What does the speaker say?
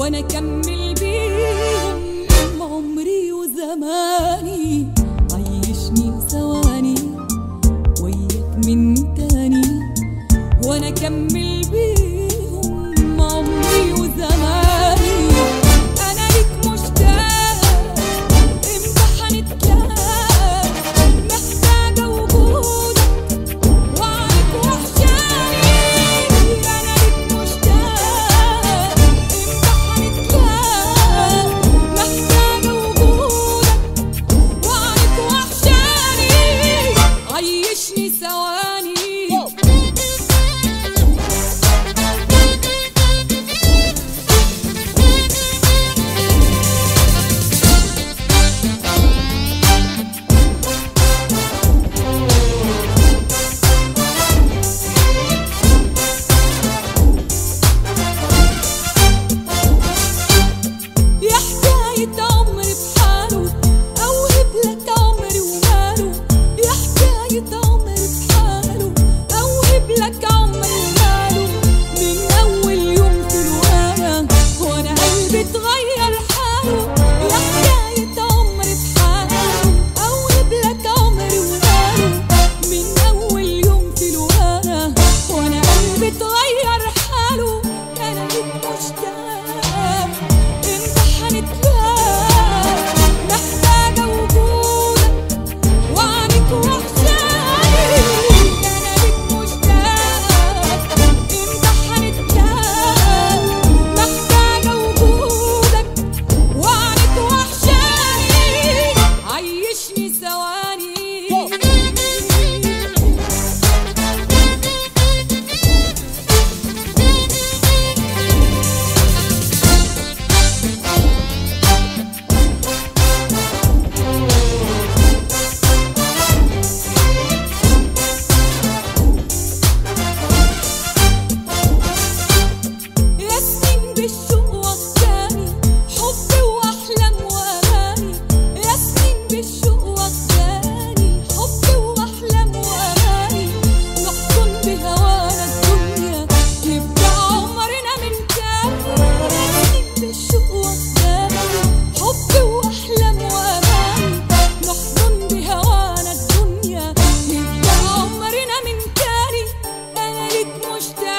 وانا اكمل بيهم عمري وزماني عيشني ثواني وياك من تاني وانا اكمل بيهم عمري وزماني انا ليك مشتاق امتى هنتلاقى محتاجه وجودك وعليك وحشاني انا ليك مشتاق امتى هنتلاقى محتاجه وجودك وعليك وحشاني عيشني ثواني يا حكاية عمري بحاله أوهب لك عمري وماله يا حكاية عمري بحاله أوهب لك عمري وماله من أول يوم في الورق وأنا قلبي اتغير حاله يا حكاية عمري بحاله أوهب لك عمري وماله من أول يوم في الورق وأنا قلبي اتغير حاله أنا ليك مشتاق امتى هنتلاقى محتاجة وجودك وعنك وحشاني أنا ليك مشتاق امتى هنتلاقى محتاجة وجودك وعنك وحشاني عيشني ثواني يا سنين بالشوق واخداني حب واحلام واماني يا سنين بالشوق واخداني حب واحلام واماني نحضن بهوانا الدنيا يبقى عمرنا من تاني يا سنين بالشوق واخداني حب واحلام واماني نحضن بهوانا الدنيا يبقى عمرنا من تاني انا ليك مشتاق